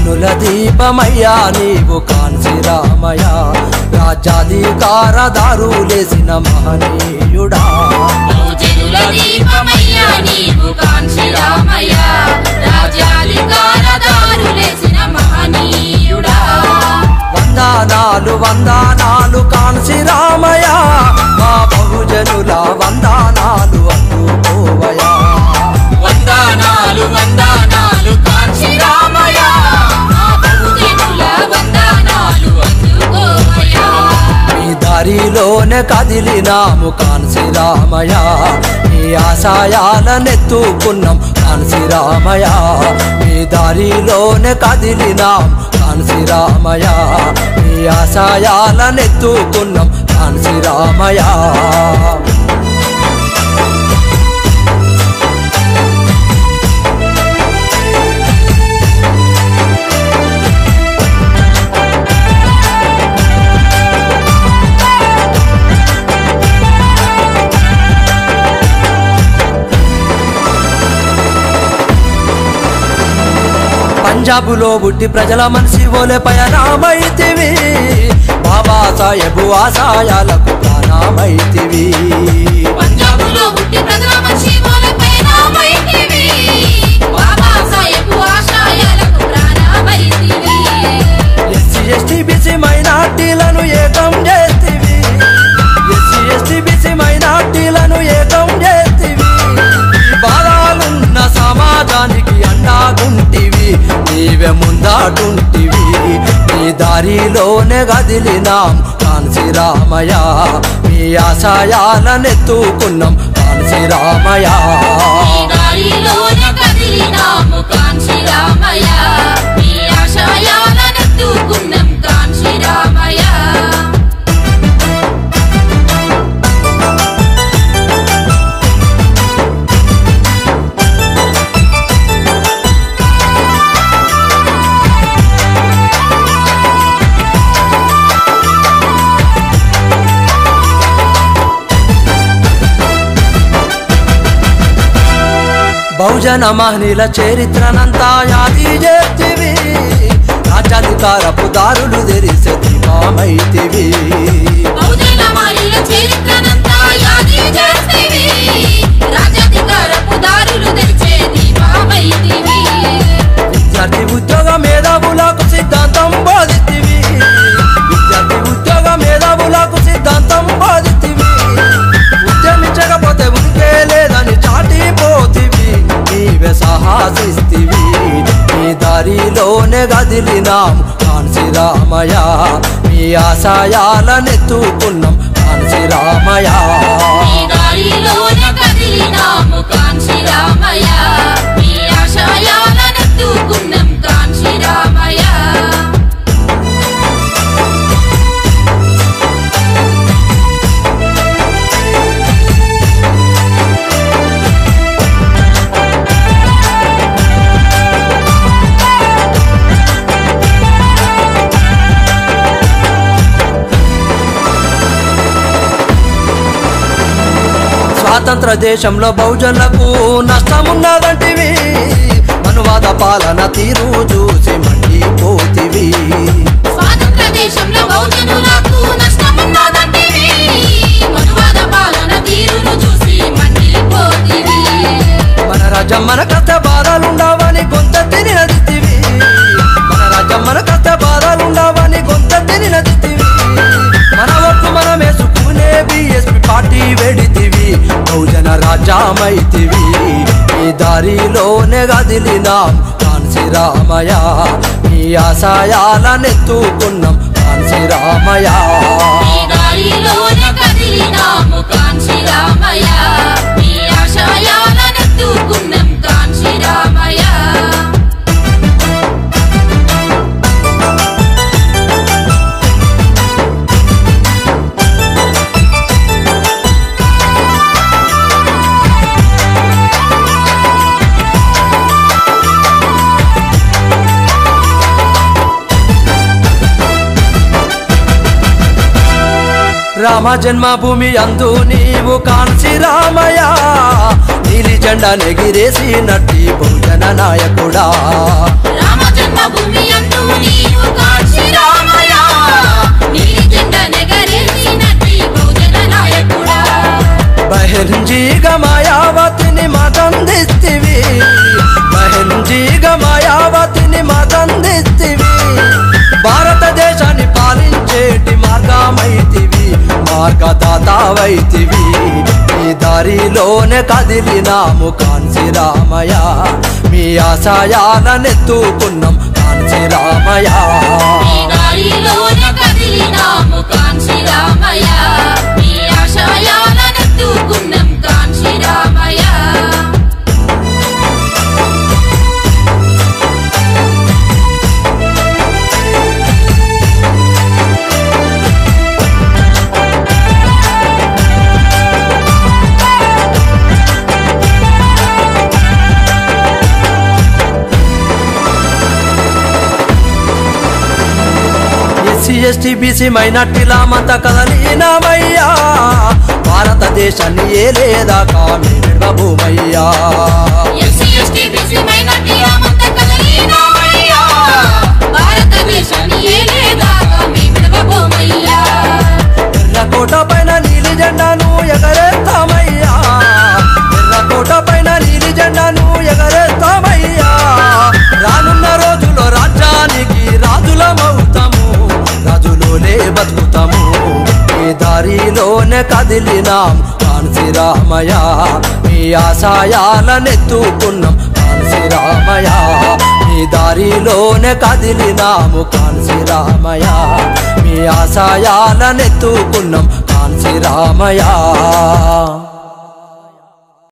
బహుజనుల దీపమయ్యా నీవు కాంచి రామయ్య రాజ్యాధికార దారులేసిన మహనీయుడా బహుజనుల దీపమయ్యా నీవు కాంక్షి రామయ్య రాజ్యాధికార దారులేసిన మహనీయుడా వందనాలు వందనాలు కాంచి రామయ్య మా బహుజనుల వందనాలు అందుకోవయా వందనాలు వందనాలు కాంక్షి రామయ్య మా బహుజనుల వందనాలు అందుకోవయ్యా నీ దారిలోనే కదిలినాము కాన్సి రామయ్య నీ ఆశయాలనెత్తుకున్నాం కాన్సి రామయ్య నీ దారిలోనే కదిలినాం కాన్సి రామయ్య నీ ఆశయాలనెత్తుకున్నాం కాన్సి రామయ్య పంజాబులో పుట్టి ప్రజల మనిషి ఓలే పయనామైతివి బాబా సాహెబు ఆశయాలకు ప్రాణమైతివి పంజాబులో పుట్టి ప్రజల మనిషి మూలపై నామైతివి. బాబా సాహెబు ఆశయాలకు ప్రాణమైతివి. ఎస్సీ ఎస్టీ బీసీ మైనార్టీలను ఏకం చేతివి ఎస్సీ ఎస్టీ బీసీ మైనార్టీలను ఏకం చేతివి ఈ బాధాలున్న సమాజానికి అండాగుంటివి నీవే ముందాటుంటివి నీ దారిలోనే గదిలినాం కాన్సి రామయ్య మీ ఆశయాలనెత్తుకున్నాం కాన్సి రామయ్య ఈ దారిలోన కదిలినాము కాంక్షి రామయ్య. ఈ ఆశయాలనెత్తుకున్నాం కాంక్షి రామయ్య. బహుజన మహనీల చరిత్రనంతా యాది చేతివి రాజ్యాధికారపు దారులు తెరిసే దీపమైతివి బహుజన మాలిన చరిత్రనంతా యాది చేస్తేవి. రాజ్యాధికారపు దారులు తెరిచే దీపమైతివి. విద్యార్థి ఉద్యోగ మేధావులకు సిద్ధాంతం బోధితివి విద్యార్థి ఉద్యోగ మేధావులకు సిద్ధాంతం బోధితివి ఉద్యమించకపోతే ఉనికే లేదని చాటిపోతివి నీవే సాహసిస్తివి నీ దారిలోనే గదిలినాం కాన్సి రామయ్య మీ ఆశయాలనెత్తుకున్నాం కాన్సి రామయ్య ఈ దారిలోన కదిలినాము కాంక్షి రామయ్య. ఈ ఆశయాలనెత్తుకున్నాం కాంక్షి రామయ్య. స్వాతంత్ర దేశంలో బహుజనులకు నష్టమున్నదంటివి మనువాద పాలన తీరు చూసి మండిపోతివి స్వాతంత్ర దేశంలో బహుజనులకు నష్టమున్నదంటివి. మనువాద పాలన తీరును చూసి మండిపోతివి. మన రాజ్యం మన కష్ట బాధలుండవని కొంత తిని నదితివి మన రాజ్యం మన కష్ట బాధలుండవని కొంత తిని నదితివి మన ఒట్టు మనం వేసుకునే బిఎస్పి పార్టీ వెడితివి బహుజన రాజ్యమైతివి ఈ దారిలోనే గదిలినాం కాన్సి రామయ్య ఈ ఆశయాలనెత్తుకున్నాం కాన్సి రామయ్య ఈ దారిలోన కదిలినాము కాంక్షి రామయ్య. ఈ ఆశయాలనెత్తుకున్నాం కాంక్షి రామయ్య. రామ జన్మభూమి అందు నీవు కాంచి రామయ్య నీలి జెండా నెగిరేసి నట్టి బహుజన నాయకుడా రామ జన్మభూమి అంటూ నీవు కాంచి రామయ్య నీలి జెండ నెగరేసినట్టి బహుజన నాయకుడా బహిర్జీగ మాయావతిని మతందిస్తివి బహిర్జీగ మాయావతిని మతందిస్తివి భారతదేశాన్ని పాలించేటి మార్గమైతివి మార్గదాతావైతివి ఈ దారిలోనే కదిలినాము కాన్సి రామయ్య మీ ఆశయాలనెత్తుకున్నాం కాన్సి రామయ్య ఈ దారిలోనే కదిలినాము కాంచి రామయ్య నీ ఆశయాలనెత్తుకున్నాం కాంచి రామయ్య ఎస్సీ ఎస్టీ బీసీ మైనార్టీల మత కదలినామయ్యా భారతదేశాన్ని ఏలేదాకా మేము భూమయ్యా ఎస్సీ ఎస్టీ బీసీ మైనార్టీ రామంత కదలినామయ్య భారతదేశాన్ని ఏలేదాకా మీ విడవబోమయ్యా ఎర్రకోట పైన నీలి జెండాను ఎగరేస్తామయ్యా ఎర్రకోట పైన నీలి జెండాను ఎగరేస్తామయ్యా రానున్న రోజులో రాజ్యానికి రాజులమవుతాము రాజులోనే బతుకుతాము ఈ దారిలోనే కదిలినాం కాన్సి రామయ్య మీ ఆశయాలనెత్తుకున్నాం కాన్సి రామయ్య మీ దారిలోనే కదిలినాము కాన్సి రామయ్య మీ ఆశయాలనెత్తుకున్నాం కాన్సి రామయ్య